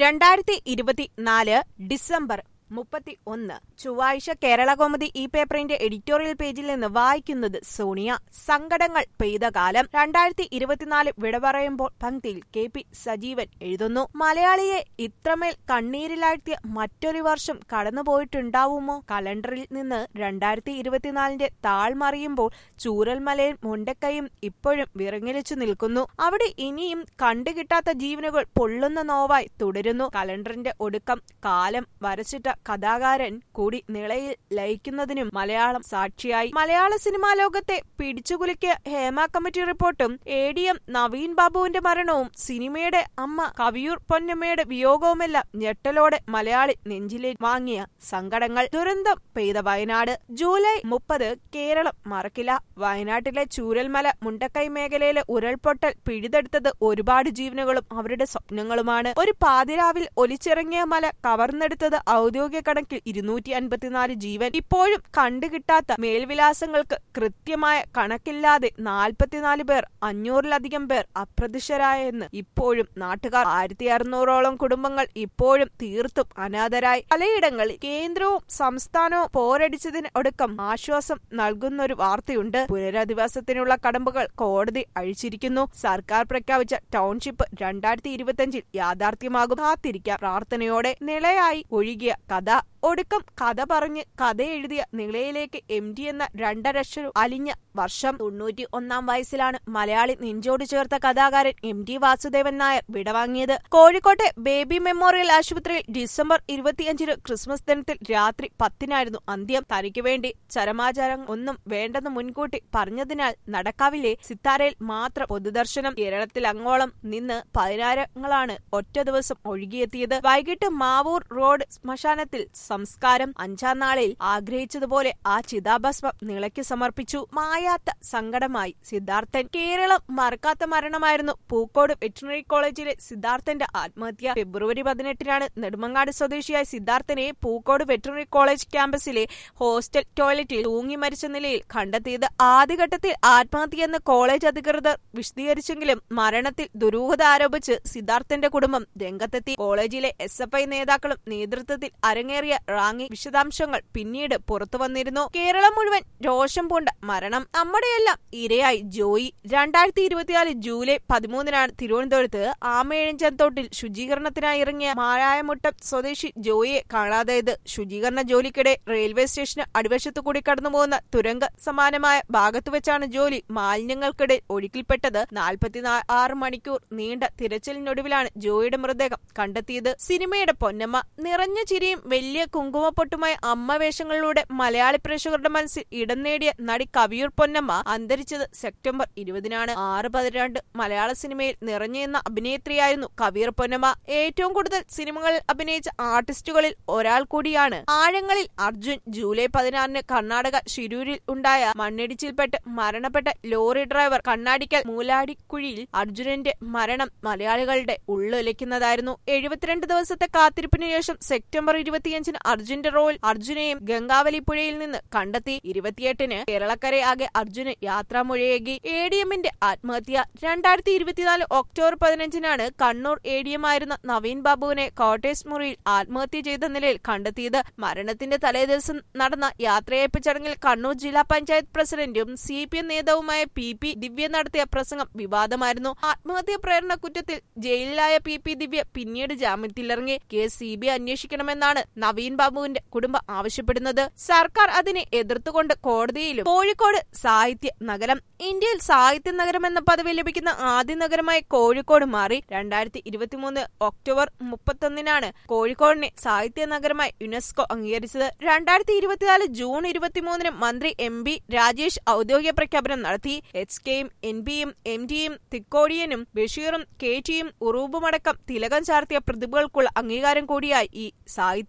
രണ്ടായിരത്തി ഇരുപത്തിനാല് ഡിസംബർ മുപ്പത്തി ഒന്ന് ചൊവ്വാഴ്ച കേരളകൗമുദി ഈ പേപ്പറിന്റെ എഡിറ്റോറിയൽ പേജിൽ നിന്ന് വായിക്കുന്നത് സോണിയ സങ്കടങ്ങൾ പെയ്ത കാലം രണ്ടായിരത്തി ഇരുപത്തിനാല് വിട പറയുമ്പോൾ പങ്ക്തിയിൽ കെ പി സജീവൻ എഴുതുന്നു മലയാളിയെ ഇത്രമേൽ കണ്ണീരിലാഴ്ത്തിയ മറ്റൊരു വർഷം കടന്നുപോയിട്ടുണ്ടാവുമോ കലണ്ടറിൽ നിന്ന് രണ്ടായിരത്തി ഇരുപത്തിനാലിന്റെ താൾ മറിയുമ്പോൾ ചൂരൽമലയും മുണ്ടക്കയും ഇപ്പോഴും വിറങ്ങിലിച്ചു നിൽക്കുന്നു അവിടെ ഇനിയും കണ്ടുകിട്ടാത്ത ജീവനുകൾ പൊള്ളുന്ന നോവായി തുടരുന്നു കലണ്ടറിന്റെ ഒടുക്കം കാലം വരച്ചിട്ട കഥാകാരൻ കൂടി നിളയിൽ ലയിക്കുന്നതിനും മലയാളം സാക്ഷിയായി മലയാള സിനിമാ ലോകത്തെ പിടിച്ചുകുലുക്കിയ ഹേമ കമ്മിറ്റി റിപ്പോർട്ടും എ ഡി എം നവീൻ ബാബുവിന്റെ മരണവും സിനിമയുടെ അമ്മ കവിയൂർ പൊന്നമ്മയുടെ വിയോഗവുമെല്ലാം ഞെട്ടലോടെ മലയാളി നെഞ്ചിലെ വാങ്ങിയ സങ്കടങ്ങൾ ദുരന്തം പെയ്ത വയനാട് ജൂലൈ മുപ്പത് കേരളം മറക്കില്ല വയനാട്ടിലെ ചൂരൽമല മുണ്ടക്കൈ മേഖലയിലെ ഉരുൾപൊട്ടൽ പിഴുതെടുത്തത് ഒരുപാട് ജീവനുകളും അവരുടെ സ്വപ്നങ്ങളുമാണ് ഒരു പാതിരാവിൽ ഒലിച്ചിറങ്ങിയ മല കവർന്നെടുത്തത് ഔദ്യോഗിക കണക്കിൽ ഇരുന്നൂറ്റി അൻപത്തിനാല് ജീവൻ ഇപ്പോഴും കണ്ടുകിട്ടാത്ത മേൽവിലാസങ്ങൾക്ക് കൃത്യമായ കണക്കില്ലാതെ നാൽപ്പത്തിനാല് പേർ അഞ്ഞൂറിലധികം പേർ അപ്രത്യക്ഷരായെന്ന് ഇപ്പോഴും നാട്ടുകാർ ആയിരത്തി അറുന്നൂറോളം കുടുംബങ്ങൾ ഇപ്പോഴും തീർത്തും അനാഥരായി പലയിടങ്ങളിൽ കേന്ദ്രവും സംസ്ഥാനവും പോരടിച്ചതിന് ഒടുക്കം ആശ്വാസം നൽകുന്നൊരു വാർത്തയുണ്ട് പുനരധിവാസത്തിനുള്ള കടമ്പകൾ കോടതി അഴിച്ചിരിക്കുന്നു സർക്കാർ പ്രഖ്യാപിച്ച ടൗൺഷിപ്പ് രണ്ടായിരത്തി ഇരുപത്തിയഞ്ചിൽ യാഥാർത്ഥ്യമാകും കാത്തിരിക്കാം പ്രാർത്ഥനയോടെ നിളയായി ഒഴുകിയ കഥ ഒടുക്കം കഥ പറഞ്ഞ് കഥ എഴുതിയ നിളയിലേക്ക് എം ഡി എന്ന രണ്ടരക്ഷരം അലിഞ്ഞ വർഷം തൊണ്ണൂറ്റി ഒന്നാം വയസ്സിലാണ് മലയാളി നെഞ്ചോട് ചേർത്ത കഥാകാരൻ എം ടി വാസുദേവൻ നായർ വിടവാങ്ങിയത് കോഴിക്കോട്ടെ ബേബി മെമ്മോറിയൽ ആശുപത്രിയിൽ ഡിസംബർ ഇരുപത്തിയഞ്ചിന് ക്രിസ്മസ് ദിനത്തിൽ രാത്രി പത്തിനായിരുന്നു അന്ത്യം തനിക്ക് വേണ്ടി ചരമാചാരം ഒന്നും വേണ്ടെന്ന് മുൻകൂട്ടി പറഞ്ഞതിനാൽ നടക്കാവിലെ സിത്താരയിൽ മാത്രം പൊതുദർശനം കേരളത്തിൽ അങ്ങോളം നിന്ന് പതിനായിരങ്ങളാണ് ഒറ്റ ദിവസം ഒഴുകിയെത്തിയത് വൈകിട്ട് മാവൂർ റോഡ് ശ്മശാനത്തിൽ സംസ്കാരം അഞ്ചാം നാളിൽ ആഗ്രഹിച്ചതുപോലെ ആ ചിതാഭസ്മം നിളയ്ക്ക് സമർപ്പിച്ചു മായാത്ത സങ്കടമായി സിദ്ധാർത്ഥൻ കേരളം മറക്കാത്ത മരണമായിരുന്നു പൂക്കോട് വെറ്റിനറി കോളേജിലെ സിദ്ധാർത്ഥന്റെ ആത്മഹത്യ ഫെബ്രുവരി പതിനെട്ടിനാണ് നെടുമങ്ങാട് സ്വദേശിയായ സിദ്ധാർത്ഥനെ പൂക്കോട് വെറ്റിനറി കോളേജ് ക്യാമ്പസിലെ ഹോസ്റ്റൽ ടോയ്ലറ്റിൽ തൂങ്ങി മരിച്ച നിലയിൽ കണ്ടെത്തിയത് ആദ്യഘട്ടത്തിൽ ആത്മഹത്യയെന്ന് കോളേജ് അധികൃതർ വിശദീകരിച്ചെങ്കിലും മരണത്തിൽ ദുരൂഹത ആരോപിച്ച് സിദ്ധാർത്ഥന്റെ കുടുംബം രംഗത്തെത്തി കോളേജിലെ എസ് എഫ് ഐ നേതാക്കളും നേതൃത്വത്തിൽ അരങ്ങേറിയ റാങ്ങി വിശദാംശങ്ങൾ പിന്നീട് പുറത്തു വന്നിരുന്നു കേരളം മുഴുവൻ രോഷം പൂണ്ട മരണം നമ്മുടെയെല്ലാം ഇരയായി ജോയി രണ്ടായിരത്തി ഇരുപത്തിനാല് ജൂലൈ പതിമൂന്നിനാണ് തിരുവനന്തപുരത്ത് ആമേഴഞ്ചന്തോട്ടിൽ ശുചീകരണത്തിനായി ഇറങ്ങിയ മാരായമുട്ടം സ്വദേശി ജോയിയെ കാണാതായത് ശുചീകരണ ജോലിക്കിടെ റെയിൽവേ സ്റ്റേഷന് അടിവശത്തു കൂടി കടന്നുപോകുന്ന തുരങ്ക സമാനമായ ഭാഗത്തു വെച്ചാണ് ജോലി മാലിന്യങ്ങൾക്കിടെ ഒഴുക്കിൽപ്പെട്ടത് നാൽപ്പത്തി ആറ് മണിക്കൂർ നീണ്ട തിരച്ചിലിനൊടുവിലാണ് ജോയിയുടെ മൃതദേഹം കണ്ടെത്തിയത് സിനിമയുടെ പൊന്നമ്മ നിറഞ്ഞ ചിരിയും വലിയ കുങ്കുമപ്പൊട്ടുമായ അമ്മ വേഷങ്ങളിലൂടെ മലയാളി പ്രേക്ഷകരുടെ മനസ്സിൽ ഇടം നേടിയ നടി കവിയൂർ പൊന്നമ്മ അന്തരിച്ചത് സെപ്റ്റംബർ ഇരുപതിനാണ് ആറ് പതിനാണ്ട് മലയാള സിനിമയിൽ നിറഞ്ഞെന്ന അഭിനേത്രിയായിരുന്നു കവിയൂർ പൊന്നമ്മ ഏറ്റവും കൂടുതൽ സിനിമകളിൽ അഭിനയിച്ച ആർട്ടിസ്റ്റുകളിൽ ഒരാൾ കൂടിയാണ് ആഴങ്ങളിൽ അർജുൻ ജൂലൈ പതിനാറിന് കർണാടക ഷിരൂരിൽ ഉണ്ടായ മണ്ണിടിച്ചിൽപ്പെട്ട് മരണപ്പെട്ട ലോറി ഡ്രൈവർ കണ്ണാടിക്കൽ മൂലാടിക്കുഴിയിൽ അർജുനന്റെ മരണം മലയാളികളുടെ ഉള്ളൊലിക്കുന്നതായിരുന്നു എഴുപത്തിരണ്ട് ദിവസത്തെ കാത്തിരിപ്പിന് ശേഷം സെപ്റ്റംബർ ഇരുപത്തിയഞ്ചിന് അർജുന്റെ റോയിൽ അർജുനെയും ഗംഗാവലി പുഴയിൽ നിന്ന് കണ്ടെത്തി ഇരുപത്തിയെട്ടിന് കേരളക്കരെ ആകെ അർജുന് യാത്രാമൊഴിയേകി എ ഡി എമ്മിന്റെ ആത്മഹത്യ രണ്ടായിരത്തി ഇരുപത്തിനാല് ഒക്ടോബർ പതിനഞ്ചിനാണ് കണ്ണൂർ എ ഡി എം ആയിരുന്ന നവീൻ ബാബുവിനെ കോട്ടേഴ്സ് മുറിയിൽ ആത്മഹത്യ ചെയ്ത നിലയിൽ കണ്ടെത്തിയത് മരണത്തിന്റെ തലേദിവസം നടന്ന യാത്രയയപ്പ് ചടങ്ങിൽ കണ്ണൂർ ജില്ലാ പഞ്ചായത്ത് പ്രസിഡന്റും സി പി എം നേതാവുമായ പി പി ദിവ്യ നടത്തിയ പ്രസംഗം വിവാദമായിരുന്നു ആത്മഹത്യ പ്രേരണ കുറ്റത്തിൽ ജയിലിലായ പി പി ദിവ്യ പിന്നീട് ജാമ്യത്തിലിറങ്ങി കേസ് സി ബി ഐ അന്വേഷിക്കണമെന്നാണ് നവീൻ ബാബുവിന്റെ കുടുംബം ആവശ്യപ്പെടുന്നത് സർക്കാർ അതിനെ എതിർത്തുകൊണ്ട് കോടതിയിലും കോഴിക്കോട് സാഹിത്യ നഗരം ഇന്ത്യയിൽ സാഹിത്യ നഗരം എന്ന പദവി ലഭിക്കുന്ന ആദ്യ നഗരമായി കോഴിക്കോട് മാറി രണ്ടായിരത്തി ഇരുപത്തിമൂന്ന് ഒക്ടോബർ മുപ്പത്തൊന്നിനാണ് കോഴിക്കോടിനെ സാഹിത്യ നഗരമായി യുനെസ്കോ അംഗീകരിച്ചത് രണ്ടായിരത്തി ഇരുപത്തിനാല് ജൂൺ ഇരുപത്തിമൂന്നിന് മന്ത്രി എം ബി രാജേഷ് ഔദ്യോഗിക പ്രഖ്യാപനം നടത്തി എച്ച് കെയും എൻ ബിയും എം ഡിയും തിക്കോടിയനും ബഷീറും കെ ടിയും ഉറൂബുമടക്കം തിലകം ചാർത്തിയ പ്രതിഭകൾക്കുള്ള അംഗീകാരം കൂടിയായി ഈ സാഹിത്യ നഗര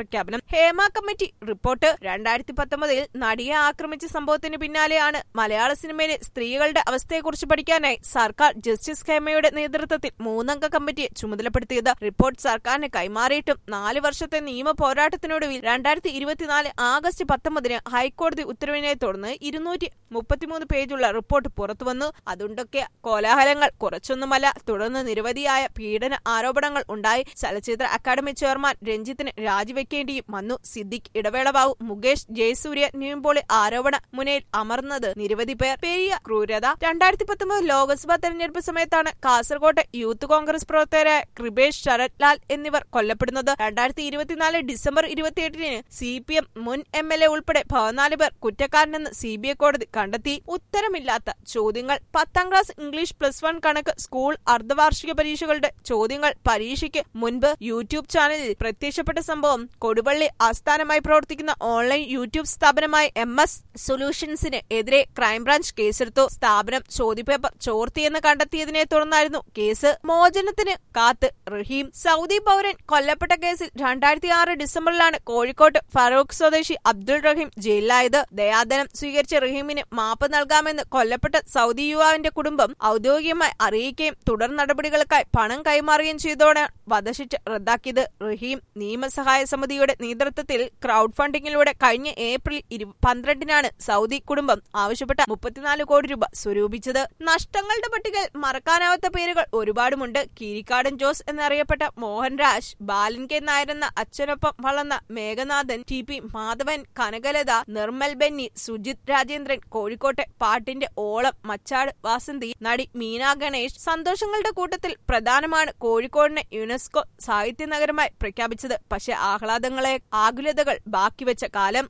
പ്രഖ്യാപനം ഹേമ കമ്മിറ്റി റിപ്പോർട്ട് രണ്ടായിരത്തി പത്തൊമ്പതിൽ നടിയെ ആക്രമിച്ച സംഭവത്തിന് പിന്നാലെയാണ് മലയാള സിനിമയിലെ സ്ത്രീകളുടെ അവസ്ഥയെക്കുറിച്ച് പഠിക്കാനായി സർക്കാർ ജസ്റ്റിസ് ഹേമയുടെ നേതൃത്വത്തിൽ മൂന്നംഗ കമ്മിറ്റിയെ ചുമതലപ്പെടുത്തിയത് റിപ്പോർട്ട് സർക്കാരിന് കൈമാറിയിട്ടും നാല് വർഷത്തെ നിയമ പോരാട്ടത്തിനൊടുവിൽ രണ്ടായിരത്തി ഇരുപത്തിനാല് ആഗസ്റ്റ് പത്തൊമ്പതിന് ഹൈക്കോടതി ഉത്തരവിനെ തുടർന്ന് ഇരുന്നൂറ്റി മുപ്പത്തിമൂന്ന് പേജുള്ള റിപ്പോർട്ട് പുറത്തുവന്നു അതുണ്ടൊക്കെ കോലാഹലങ്ങൾ കുറച്ചൊന്നുമല്ല തുടർന്ന് നിരവധിയായ പീഡന ആരോപണങ്ങൾ ഉണ്ടായി ചലച്ചിത്ര അക്കാദമി ചെയർമാൻ രഞ്ജിത്തിന് രാജിവെക്കേണ്ടിയും വന്നു സിദ്ദിഖ് ഇടവേള ബാബു മുകേഷ് ജയസൂര്യ നിവിൻപോളി ആരോപണ മുനയിൽ അമർന്നത് നിരവധി പേർ പെരിയ ക്രൂരത രണ്ടായിരത്തി പത്തൊമ്പത് ലോക്സഭാ തെരഞ്ഞെടുപ്പ് സമയത്താണ് കാസർകോട്ടെ യൂത്ത് കോൺഗ്രസ് പ്രവർത്തകരായ കൃപേഷ് ശരത് ലാൽ എന്നിവർ കൊല്ലപ്പെടുന്നത് രണ്ടായിരത്തി ഇരുപത്തിനാല് ഡിസംബർ ഇരുപത്തിയെട്ടിന് സി പി എം മുൻ എം എൽ എ ഉൾപ്പെടെ പതിനാല് പേർ കുറ്റക്കാരനെന്ന് സി ബി ഐ കോടതി കണ്ടെത്തി ഉത്തരമില്ലാത്ത ചോദ്യങ്ങൾ പത്താം ക്ലാസ് ഇംഗ്ലീഷ് പ്ലസ് വൺ കണക്ക് സ്കൂൾ അർദ്ധവാർഷിക പരീക്ഷകളുടെ ചോദ്യങ്ങൾ പരീക്ഷയ്ക്ക് മുൻപ് യൂട്യൂബ് ചാനലിൽ പ്രത്യക്ഷപ്പെട്ട സംഭവം കൊടുവള്ളി ആസ്ഥാനമായി പ്രവർത്തിക്കുന്ന ഓൺലൈൻ യൂട്യൂബ് സ്ഥാപനമായ എം എസ് സൊല്യൂഷൻസിന് എതിരെ ക്രൈംബ്രാഞ്ച് കേസെടുത്തു സ്ഥാപനം ചോദ്യപേപ്പർ ചോർത്തിയെന്ന് കണ്ടെത്തിയതിനെ തുടർന്നായിരുന്നു കേസ് മോചനത്തിന് കാത്ത് റഹീം സൗദി പൗരൻ കൊല്ലപ്പെട്ട കേസിൽ രണ്ടായിരത്തി ആറ് ഡിസംബറിലാണ് കോഴിക്കോട്ട് ഫറൂഖ് സ്വദേശി അബ്ദുൾ റഹീം ജയിലിലായത് ദയാദനം സ്വീകരിച്ച റഹീമിന് മാപ്പ് നൽകാമെന്ന് കൊല്ലപ്പെട്ട സൗദി യുവാവിന്റെ കുടുംബം ഔദ്യോഗികമായി അറിയിക്കുകയും തുടർ നടപടികൾക്കായി പണം കൈമാറുകയും ചെയ്തോടെ വധശിക്ഷ റദ്ദാക്കിയത് റഹീം നിയമസഹായ സമിതിയുടെ നേതൃത്വത്തിൽ ക്രൗഡ് ഫണ്ടിങ്ങിലൂടെ കഴിഞ്ഞ ഏപ്രിൽ ഇരു- പന്ത്രണ്ടിനാണ് സൗദി കുടുംബം ആവശ്യപ്പെട്ട മുപ്പത്തിനാല് കോടി രൂപ സ്വരൂപിച്ചത് നഷ്ടങ്ങളുടെ പട്ടികയിൽ മറക്കാനാവാത്ത പേരുകൾ ഒരുപാടുമുണ്ട് കീരിക്കാടൻ ജോസ് എന്നറിയപ്പെട്ട മോഹൻരാജ് ബാലൻ കെ നായരെന്ന അച്ഛനൊപ്പം വളർന്ന മേഘനാഥൻ ടി പി മാധവൻ കനകലത നിർമ്മൽ ബെന്നി സുജിത് രാജേന്ദ്രൻ കോഴിക്കോട്ടെ പാട്ടിന്റെ ഓളം മച്ചാട് വാസന്തി നടി മീന ഗണേഷ് സന്തോഷങ്ങളുടെ കൂട്ടത്തിൽ പ്രധാനമാണ് കോഴിക്കോടിനെ യുനെസ്കോ സാഹിത്യ നഗരമായി പ്രഖ്യാപിച്ചത് പക്ഷെ ആഹ്ലാദങ്ങളെ ആകുലതകൾ ബാക്കിവെച്ച കാലം